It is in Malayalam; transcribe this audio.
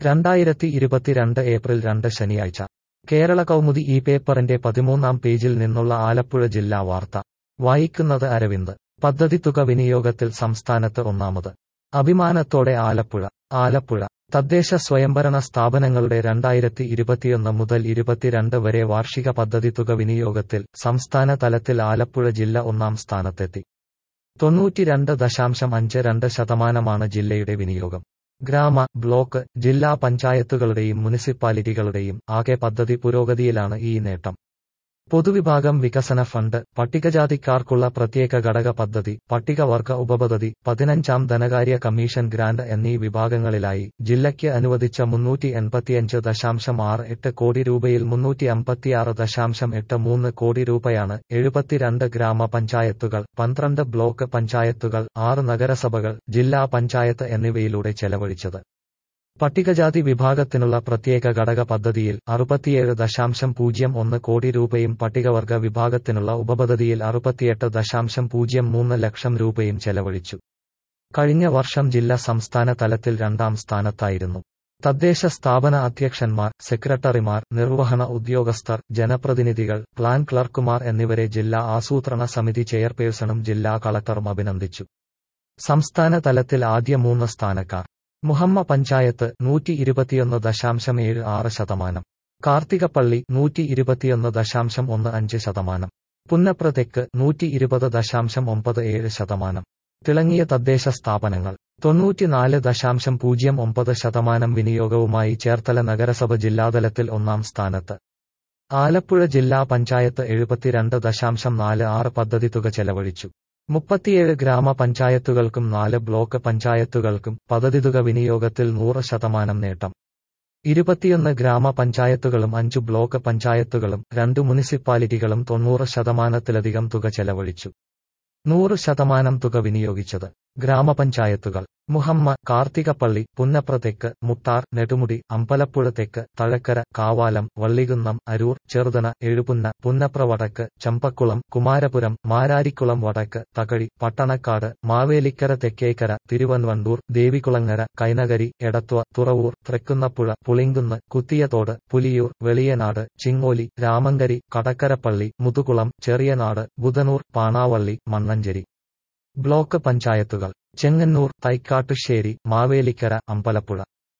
രണ്ടായിരത്തി ഇരുപത്തിരണ്ട് ഏപ്രിൽ രണ്ട് ശനിയാഴ്ച കേരള കൗമുദി ഈ പേപ്പറിന്റെ പതിമൂന്നാം പേജിൽ നിന്നുള്ള ആലപ്പുഴ ജില്ലാ വാർത്ത വായിക്കുന്നത് അരവിന്ദ് പദ്ധതി തുക വിനിയോഗത്തിൽ സംസ്ഥാനത്ത് ഒന്നാമത് അഭിമാനത്തോടെ ആലപ്പുഴ ആലപ്പുഴ തദ്ദേശ സ്വയംഭരണ സ്ഥാപനങ്ങളുടെ രണ്ടായിരത്തി ഇരുപത്തിയൊന്ന് മുതൽ ഇരുപത്തിരണ്ട് വരെ വാർഷിക പദ്ധതി തുക വിനിയോഗത്തിൽ സംസ്ഥാന തലത്തിൽ ആലപ്പുഴ ജില്ല ഒന്നാം സ്ഥാനത്തെത്തി തൊണ്ണൂറ്റിരണ്ട് ദശാംശം അഞ്ച് രണ്ട് ശതമാനമാണ് ജില്ലയുടെ വിനിയോഗം ഗ്രാമ ബ്ലോക്ക് ജില്ലാ പഞ്ചായത്തുകളുടെയും മുനിസിപ്പാലിറ്റികളുടെയും ആകെ പദ്ധതി പുരോഗതിയിലാണ് ഈ നേട്ടം പൊതുവിഭാഗം വികസന ഫണ്ട് പട്ടികജാതിക്കാർക്കുള്ള പ്രത്യേക ഘടക പദ്ധതി പട്ടികവർഗ ഉപപദ്ധതി പതിനഞ്ചാം ധനകാര്യ കമ്മീഷൻ ഗ്രാന്റ് എന്നീ വിഭാഗങ്ങളിലായി ജില്ലയ്ക്ക് അനുവദിച്ച മുന്നൂറ്റി എൺപത്തിയഞ്ച് ദശാംശം ആറ് എട്ട് കോടി രൂപയിൽ മുന്നൂറ്റി അമ്പത്തിയാറ് ദശാംശം എട്ട് മൂന്ന് കോടി രൂപയാണ് എഴുപത്തിരണ്ട് ഗ്രാമപഞ്ചായത്തുകൾ പന്ത്രണ്ട് ബ്ലോക്ക് പഞ്ചായത്തുകൾ ആറ് നഗരസഭകൾ ജില്ലാ പഞ്ചായത്ത് എന്നിവയിലൂടെ ചെലവഴിച്ചത് പട്ടികജാതി വിഭാഗത്തിനുള്ള പ്രത്യേക ഘടക പദ്ധതിയിൽ അറുപത്തിയേഴ് ദശാംശം പൂജ്യം ഒന്ന് കോടി രൂപയും പട്ടികവർഗ വിഭാഗത്തിനുള്ള ഉപപദ്ധതിയിൽ അറുപത്തിയെട്ട് ദശാംശം പൂജ്യം മൂന്ന് ലക്ഷം രൂപയും ചെലവഴിച്ചു കഴിഞ്ഞ വർഷം ജില്ല സംസ്ഥാന തലത്തിൽ രണ്ടാം സ്ഥാനത്തായിരുന്നു തദ്ദേശ സ്ഥാപന അധ്യക്ഷന്മാർ സെക്രട്ടറിമാർ നിർവഹണ ഉദ്യോഗസ്ഥർ ജനപ്രതിനിധികൾ പ്ലാൻ ക്ലർക്കുമാർ എന്നിവരെ ജില്ലാ ആസൂത്രണ സമിതി ചെയർപേഴ്സണും ജില്ലാ കളക്ടറും അഭിനന്ദിച്ചു സംസ്ഥാന തലത്തിൽ ആദ്യ മൂന്ന് സ്ഥാനക്കാർ മുഹമ്മ പഞ്ചായത്ത് നൂറ്റി ഇരുപത്തിയൊന്ന് ദശാംശം ഏഴ് ആറ് ശതമാനം കാർത്തികപ്പള്ളി നൂറ്റി ഇരുപത്തിയൊന്ന് ദശാംശം ഒന്ന് അഞ്ച് ശതമാനം പുന്നപ്ര തെക്ക് നൂറ്റി ഇരുപത് ദശാംശം ഒമ്പത് ഏഴ് ശതമാനം തിളങ്ങിയ തദ്ദേശ സ്ഥാപനങ്ങൾ തൊണ്ണൂറ്റിനാല് ദശാംശം പൂജ്യം ഒമ്പത് ശതമാനം വിനിയോഗവുമായി ചേർത്തല നഗരസഭ ജില്ലാതലത്തിൽ ഒന്നാം സ്ഥാനത്ത് ആലപ്പുഴ ജില്ലാ പഞ്ചായത്ത് എഴുപത്തിരണ്ട് ദശാംശം നാല് ആറ് പദ്ധതി തുക ചെലവഴിച്ചു മുപ്പത്തിയേഴ് ഗ്രാമപഞ്ചായത്തുകൾക്കും നാല് ബ്ലോക്ക് പഞ്ചായത്തുകൾക്കും പദ്ധതിതുക വിനിയോഗത്തിൽ നൂറ് ശതമാനം നേട്ടം ഇരുപത്തിയൊന്ന് ഗ്രാമപഞ്ചായത്തുകളും അഞ്ചു ബ്ലോക്ക് പഞ്ചായത്തുകളും രണ്ടു മുനിസിപ്പാലിറ്റികളും തൊണ്ണൂറ് ശതമാനത്തിലധികം തുക ചെലവഴിച്ചു നൂറ് ശതമാനം തുക വിനിയോഗിച്ചത് ഗ്രാമപഞ്ചായത്തുകൾ മുഹമ്മ കാർത്തികപ്പള്ളി പുന്നപ്ര തെക്ക് മുട്ടാർ നെടുമുടി അമ്പലപ്പുഴ തെക്ക് തഴക്കര കാവാലം വള്ളികുന്നം അരൂർ ചെറുതന എഴുപുന്ന പുന്നപ്ര വടക്ക് ചമ്പക്കുളം കുമാരപുരം മാരാരിക്കുളം വടക്ക് തകഴി പട്ടണക്കാട് മാവേലിക്കര തെക്കേക്കര തിരുവൻവണ്ടൂർ ദേവികുളങ്ങര കൈനകരി എടത്വ തുറവൂർ തൃക്കുന്നപ്പുഴ പുളിങ്കുന്ന് കുത്തിയതോട് പുലിയൂർ വെളിയനാട് ചിങ്ങോലി രാമങ്കരി കടക്കരപ്പള്ളി മുതുകുളം ചെറിയനാട് ബുധനൂർ പാണാവള്ളി മണ്ണഞ്ചേരി ബ്ലോക്ക് പഞ്ചായത്തുകൾ ചെങ്ങന്നൂർ തൈക്കാട്ടുശ്ശേരി മാവേലിക്കര അമ്പലപ്പുഴ